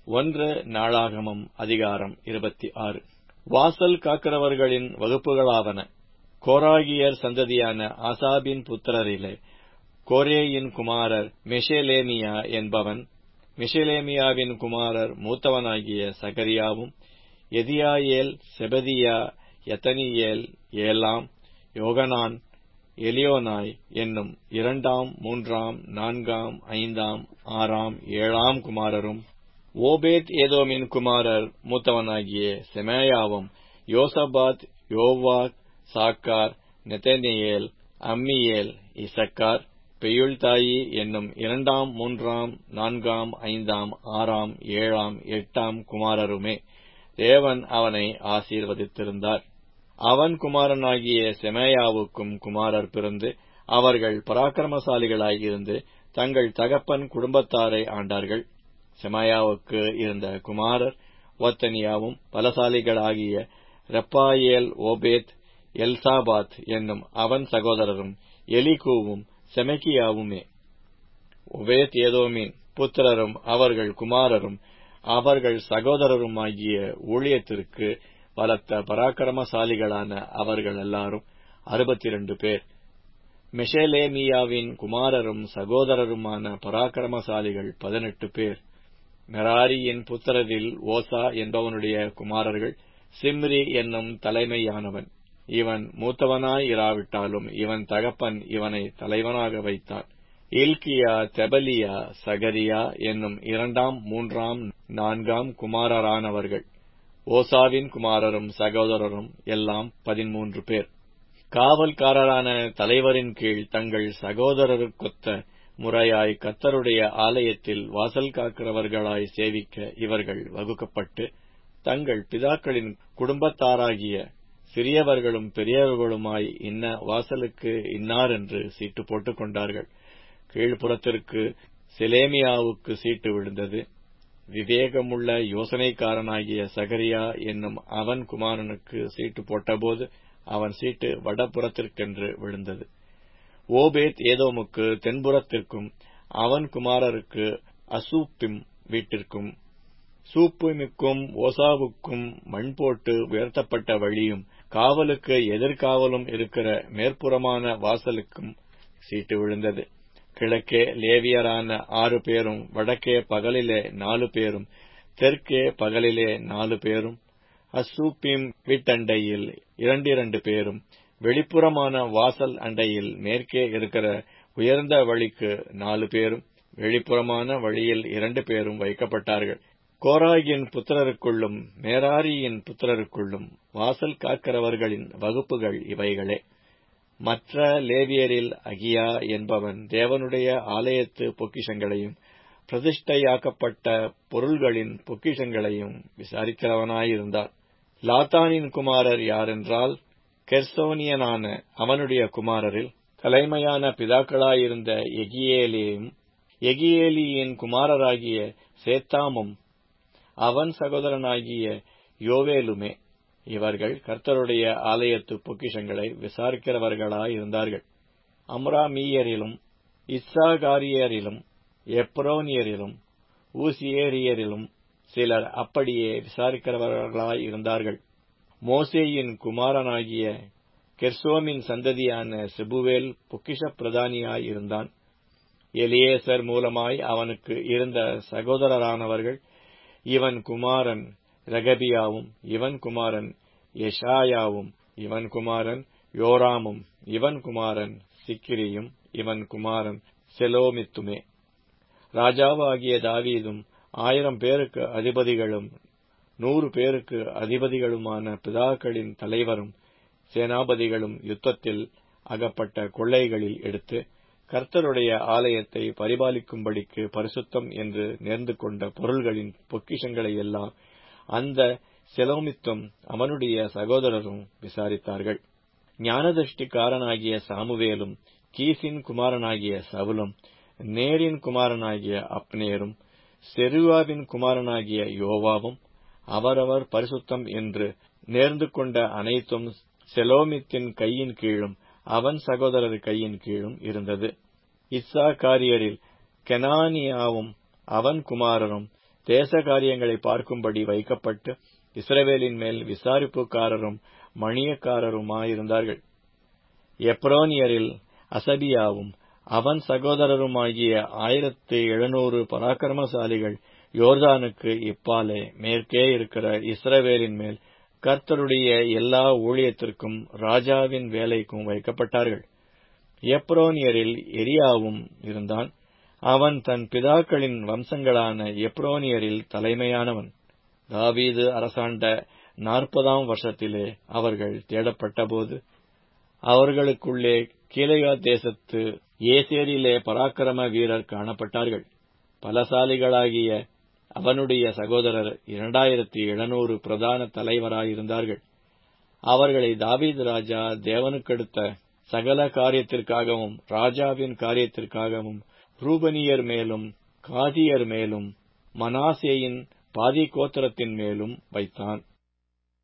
ஒன்று நாளாகமம் அதிகாரம் இருபத்தி ஆறு வாசல் காக்கிறவர்களின் வகுப்புகளாவன கோராகியர் சந்ததியான ஆசாபின் புத்திரரிலே கோரேயின் குமாரர் மெஷேலேமியா என்பவன் மெஷேலேமியாவின் குமாரர் மூத்தவனாகிய சகரியாவும் எதியாயேல் செபதியா எத்தனியேல் ஏலாம் யோகனான் எலியோனாய் என்னும் இரண்டாம் மூன்றாம் நான்காம் ஐந்தாம் ஆறாம் ஏழாம் குமாரரும் ஓபேத் ஏதோமின் குமாரர் மூத்தவனாகிய செமேயாவும் யோசபாத் யோவாக் சாக்கார் நெதனியேல் அம்மியேல் இசக்கார் பெயுள்தாயி என்னும் இரண்டாம் மூன்றாம் நான்காம் ஐந்தாம் ஆறாம் ஏழாம் எட்டாம் குமாரருமே தேவன் அவனை ஆசீர்வதித்திருந்தார் அவன் குமாரனாகிய செமேயாவுக்கும் குமாரர் பிறந்து அவர்கள் பராக்கிரமசாலிகளாய் இருந்து தங்கள் தகப்பன் குடும்பத்தாரை ஆண்டார்கள் செமாயாவுக்கு இருந்த குமாரர் ஒத்தனியாவும் பலசாலிகளாகிய ரெப்பாயேல் ஓபேத் எல்சாபாத் என்னும் அவன் சகோதரரும் எலிகூவும் செமக்கியாவுமே ஒபேத் ஏதோமின் புத்திரரும் அவர்கள் குமாரரும் அவர்கள் சகோதரருமாகிய ஊழியத்திற்கு பலத்த பராக்கிரமசாலிகளான அவர்கள் எல்லாரும் அறுபத்தி இரண்டு பேர் மெஷேலேமியாவின் குமாரரும் சகோதரருமான பராக்கிரமசாலிகள் பதினெட்டு பேர் மெராரியின் புத்திரரில் ஓசா என்பவனுடைய குமாரர்கள் சிம்ரி என்னும் தலைமையானவன் இவன் மூத்தவனாய் இராவிட்டாலும் இவன் தகப்பன் இவனை தலைவனாக வைத்தான் இல்கியா தெபலியா சகரியா என்னும் இரண்டாம் மூன்றாம் நான்காம் குமாரரானவர்கள் ஓசாவின் குமாரரும் சகோதரரும் எல்லாம் பதிமூன்று பேர் காவல்காரரான தலைவரின் கீழ் தங்கள் சகோதரருக்கொத்த முறையாய் கத்தருடைய ஆலயத்தில் வாசல் காக்கிறவர்களாய் சேவிக்க இவர்கள் வகுக்கப்பட்டு தங்கள் பிதாக்களின் குடும்பத்தாராகிய சிறியவர்களும் பெரியவர்களுமாய் இன்ன வாசலுக்கு இன்னார் என்று சீட்டு போட்டுக் கொண்டார்கள் கீழ்ப்புறத்திற்கு செலேமியாவுக்கு சீட்டு விழுந்தது விவேகமுள்ள யோசனைக்காரனாகிய சகரியா என்னும் அவன் குமாரனுக்கு சீட்டு போட்டபோது அவன் சீட்டு வடபுறத்திற்கென்று விழுந்தது ஓபேத் ஏதோமுக்கு தென்புறத்திற்கும் அவன் குமாரருக்கு அசூப்பிம் வீட்டிற்கும் சூப்புமிக்கும் ஓசாவுக்கும் மண் போட்டு உயர்த்தப்பட்ட வழியும் காவலுக்கு எதிர்காவலும் இருக்கிற மேற்புறமான வாசலுக்கும் சீட்டு விழுந்தது கிழக்கே லேவியரான ஆறு பேரும் வடக்கே பகலிலே நாலு பேரும் தெற்கே பகலிலே நாலு பேரும் அசூப்பிம் வீட்டண்டையில் இரண்டிரண்டு பேரும் வெளிப்புறமான வாசல் அண்டையில் மேற்கே இருக்கிற உயர்ந்த வழிக்கு நாலு பேரும் வெளிப்புறமான வழியில் இரண்டு பேரும் வைக்கப்பட்டார்கள் கோராகியின் புத்திரருக்குள்ளும் மேராரியின் புத்திரருக்குள்ளும் வாசல் காக்கிறவர்களின் வகுப்புகள் இவைகளே மற்ற லேவியரில் அகியா என்பவன் தேவனுடைய ஆலயத்து பொக்கிஷங்களையும் பிரதிஷ்டையாக்கப்பட்ட பொருள்களின் பொக்கிஷங்களையும் விசாரிக்கிறவனாயிருந்தார் லாத்தானின் குமாரர் யாரென்றால் கெர்சோனியனான அவனுடைய குமாரரில் தலைமையான பிதாக்களாயிருந்த எகியேலியும் எகியேலியின் குமாரராகிய சேத்தாமும் அவன் சகோதரனாகிய யோவேலுமே இவர்கள் கர்த்தருடைய ஆலயத்து பொக்கிஷங்களை விசாரிக்கிறவர்களாயிருந்தார்கள் அம்ராமீயரிலும் இஸ்ஸாகாரியரிலும் எப்ரோனியரிலும் ஊசியேரியரிலும் சிலர் அப்படியே விசாரிக்கிறவர்களாயிருந்தார்கள் மோசேயின் குமாரனாகிய கெர்சோமின் சந்ததியான செபுவேல் பொக்கிஷ பிரதானியாயிருந்தான் எலியேசர் மூலமாய் அவனுக்கு இருந்த சகோதரரானவர்கள் இவன் குமாரன் ரகபியாவும் இவன் குமாரன் எஷாயாவும் இவன் குமாரன் யோராமும் இவன் குமாரன் சிக்கிரியும் இவன் குமாரன் செலோமித்துமே ராஜாவாகிய தாவீதும் ஆயிரம் பேருக்கு அதிபதிகளும் நூறு பேருக்கு அதிபதிகளுமான பிதாக்களின் தலைவரும் சேனாபதிகளும் யுத்தத்தில் அகப்பட்ட கொள்ளைகளில் எடுத்து கர்த்தருடைய ஆலயத்தை பரிபாலிக்கும்படிக்கு பரிசுத்தம் என்று நேர்ந்து கொண்ட பொருள்களின் பொக்கிஷங்களை எல்லாம் அந்த செலோமித்தும் அவனுடைய சகோதரரும் விசாரித்தார்கள் ஞானதிருஷ்டிக்காரனாகிய சாமுவேலும் கீசின் குமாரனாகிய சவுலும் நேரின் குமாரனாகிய அப்னேரும் செருவாவின் குமாரனாகிய யோவாவும் அவரவர் பரிசுத்தம் என்று நேர்ந்து கொண்ட அனைத்தும் செலோமித்தின் கையின் கீழும் அவன் சகோதரர் கையின் கீழும் இருந்தது இஸ்ஸாகாரியரில் கெனானியாவும் அவன் குமாரரும் தேச காரியங்களை பார்க்கும்படி வைக்கப்பட்டு இஸ்ரவேலின் மேல் விசாரிப்புக்காரரும் மணியக்காரருமாயிருந்தார்கள் எப்ரோனியரில் அசபியாவும் அவன் சகோதரருமாகிய ஆயிரத்து எழுநூறு பராக்கிரமசாலிகள் யோர்தானுக்கு இப்பாலே மேற்கே இருக்கிற இஸ்ரவேலின் மேல் கர்த்தருடைய எல்லா ஊழியத்திற்கும் ராஜாவின் வேலைக்கும் வைக்கப்பட்டார்கள் எப்ரோனியரில் எரியாவும் இருந்தான் அவன் தன் பிதாக்களின் வம்சங்களான எப்ரோனியரில் தலைமையானவன் தாவீது அரசாண்ட நாற்பதாம் வருஷத்திலே அவர்கள் தேடப்பட்டபோது அவர்களுக்குள்ளே கீழையா தேசத்து ஏசேரிலே பராக்கிரம வீரர் காணப்பட்டார்கள் பலசாலிகளாகிய அவனுடைய சகோதரர் இரண்டாயிரத்தி எழுநூறு பிரதான தலைவராயிருந்தார்கள் அவர்களை தாவீது ராஜா தேவனுக்கெடுத்த சகல காரியத்திற்காகவும் ராஜாவின் காரியத்திற்காகவும் ரூபனியர் மேலும் காதியர் மேலும் மனாசேயின் பாதி கோத்திரத்தின் மேலும் வைத்தான்